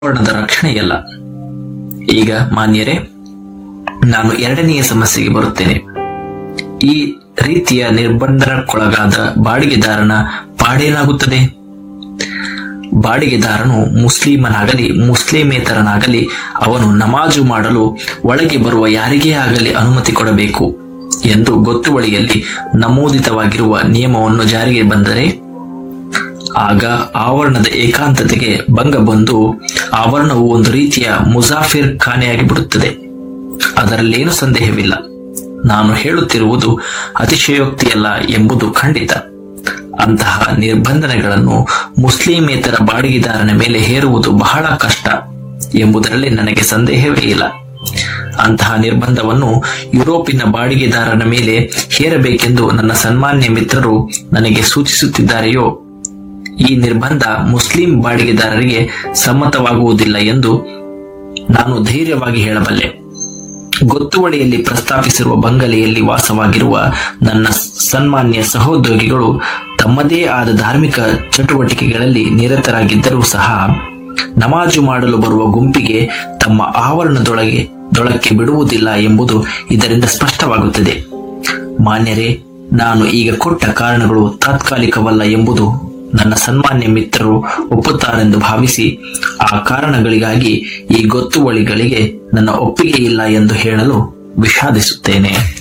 ಆವರಣದ ರಕ್ಷಣೆಯಲ್ಲ ಈಗ ಮಾನ್ಯರೇ ನಾನು ಎರಡನೆಯ ಸಮಸ್ಯೆಗೆ ಬರುತ್ತೇನೆ ಈ ರೀತಿಯ ನಿರ್ಬಂಧನಕ್ಕೊಳಗಾದ ಬಾಡಿಗೆದಾರನ ಪಾಡೇನಾಗುತ್ತದೆ ಬಾಡಿಗೆದಾರನು ಮುಸ್ಲಿಮನಾಗಲಿ ಮುಸ್ಲಿಮೇತರನಾಗಲಿ ಅವನು ನಮಾಜು ಮಾಡಲು ಒಳಗೆ ಬರುವ ಯಾರಿಗೇ ಆಗಲಿ ಅನುಮತಿ ಕೊಡಬೇಕು ಎಂದು ಗೊತ್ತುವಳಿಯಲ್ಲಿ ನಮೂದಿತವಾಗಿರುವ ನಿಯಮವನ್ನು ಜಾರಿಗೆ ಬಂದರೆ ಆಗ ಆವರಣದ ಏಕಾಂತತೆಗೆ ಭಂಗ ಬಂದು ಆವರಣವು ಒಂದು ರೀತಿಯ ಮುಜಾಫಿರ್ ಖಾನೆಯಾಗಿ ಬಿಡುತ್ತದೆ ಅದರಲ್ಲೇನು ಸಂದೇಹವಿಲ್ಲ ನಾನು ಹೇಳುತ್ತಿರುವುದು ಅತಿಶಯೋಕ್ತಿಯಲ್ಲ ಎಂಬುದು ಖಂಡಿತ ಅಂತಹ ನಿರ್ಬಂಧನೆಗಳನ್ನು ಮುಸ್ಲಿಮೇತರ ಬಾಡಿಗೆದಾರನ ಮೇಲೆ ಹೇರುವುದು ಬಹಳ ಕಷ್ಟ ಎಂಬುದರಲ್ಲಿ ನನಗೆ ಸಂದೇಹವೇ ಇಲ್ಲ ಅಂತಹ ನಿರ್ಬಂಧವನ್ನು ಯುರೋಪಿನ ಬಾಡಿಗೆದಾರನ ಮೇಲೆ ಹೇರಬೇಕೆಂದು ನನ್ನ ಸನ್ಮಾನ್ಯ ಮಿತ್ರರು ನನಗೆ ಸೂಚಿಸುತ್ತಿದ್ದಾರೆಯೋ ಈ ನಿರ್ಬಂಧ ಮುಸ್ಲಿಂ ಬಾಡಿಗೆದಾರರಿಗೆ ಸಮ್ಮತವಾಗುವುದಿಲ್ಲ ಎಂದು ನಾನು ಧೈರ್ಯವಾಗಿ ಹೇಳಬಲ್ಲೆ ಗೊತ್ತುವಳಿಯಲ್ಲಿ ಪ್ರಸ್ತಾಪಿಸಿರುವ ಬಂಗಲೆಯಲ್ಲಿ ವಾಸವಾಗಿರುವ ನನ್ನ ಸನ್ಮಾನ್ಯ ಸಹೋದ್ಯೋಗಿಗಳು ತಮ್ಮದೇ ಆದ ಧಾರ್ಮಿಕ ಚಟುವಟಿಕೆಗಳಲ್ಲಿ ನಿರತರಾಗಿದ್ದರೂ ಸಹ ನಮಾಜು ಮಾಡಲು ಬರುವ ಗುಂಪಿಗೆ ತಮ್ಮ ಆವರಣದೊಳಗೆ ದೊಳಕ್ಕೆ ಬಿಡುವುದಿಲ್ಲ ಎಂಬುದು ಇದರಿಂದ ಸ್ಪಷ್ಟವಾಗುತ್ತದೆ ಮಾನ್ಯರೇ ನಾನು ಈಗ ಕೊಟ್ಟ ಕಾರಣಗಳು ತಾತ್ಕಾಲಿಕವಲ್ಲ ಎಂಬುದು ನನ್ನ ಸನ್ಮಾನ್ಯ ಮಿತ್ರರು ಒಪ್ಪುತ್ತಾರೆಂದು ಭಾವಿಸಿ ಆ ಕಾರಣಗಳಿಗಾಗಿ ಈ ಗೊತ್ತುವಳಿಗಳಿಗೆ ನನ್ನ ಒಪ್ಪಿಗೆ ಇಲ್ಲ ಎಂದು ಹೇಳಲು ವಿಷಾದಿಸುತ್ತೇನೆ